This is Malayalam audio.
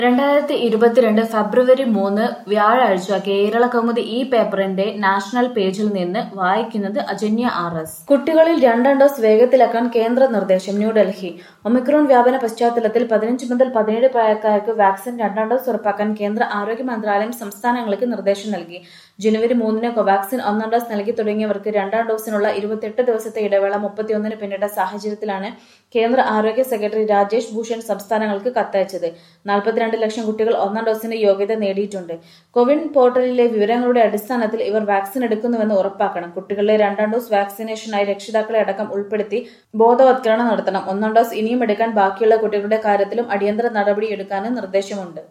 രണ്ടായിരത്തി ഇരുപത്തിരണ്ട് ഫെബ്രുവരി മൂന്ന് വ്യാഴാഴ്ച കേരള കൗമുദി ഈ പേപ്പറിന്റെ നാഷണൽ പേജിൽ നിന്ന് വായിക്കുന്നത് അജന്യ ആർ എസ് കുട്ടികളിൽ രണ്ടാം ഡോസ് വേഗത്തിലാക്കാൻ കേന്ദ്ര നിർദ്ദേശം ന്യൂഡൽഹി ഒമിക്രോൺ വ്യാപന പശ്ചാത്തലത്തിൽ പതിനഞ്ച് മുതൽ പതിനേഴ് പ്രായക്കാർക്ക് വാക്സിൻ രണ്ടാം ഡോസ് ഉറപ്പാക്കാൻ കേന്ദ്ര ആരോഗ്യ മന്ത്രാലയം സംസ്ഥാനങ്ങൾക്ക് നിർദ്ദേശം നൽകി ജനുവരി മൂന്നിന് കോവാക്സിൻ ഒന്നാം ഡോസ് നൽകി തുടങ്ങിയവർക്ക് രണ്ടാം ഡോസിനുള്ള ഇരുപത്തിയെട്ട് ദിവസത്തെ ഇടവേള മുപ്പത്തിയൊന്നിന് പിന്നിട്ട സാഹചര്യത്തിലാണ് കേന്ദ്ര ആരോഗ്യ സെക്രട്ടറി രാജേഷ് ഭൂഷൺ സംസ്ഥാനങ്ങൾക്ക് കത്തയച്ചത് നാൽപ്പത്തിരണ്ട് ലക്ഷം കുട്ടികൾ ഒന്നാം ഡോസിന് യോഗ്യത നേടിയിട്ടുണ്ട് കോവിൻ പോർട്ടലിലെ വിവരങ്ങളുടെ അടിസ്ഥാനത്തിൽ ഇവർ വാക്സിൻ എടുക്കുന്നുവെന്ന് ഉറപ്പാക്കണം കുട്ടികളിലെ രണ്ടാം ഡോസ് വാക്സിനേഷനായി രക്ഷിതാക്കളെ അടക്കം ഉൾപ്പെടുത്തി ബോധവത്കരണം നടത്തണം ഒന്നാം ഡോസ് ഇനിയും എടുക്കാൻ ബാക്കിയുള്ള കുട്ടികളുടെ കാര്യത്തിലും അടിയന്തര നടപടി എടുക്കാനും നിർദ്ദേശമുണ്ട്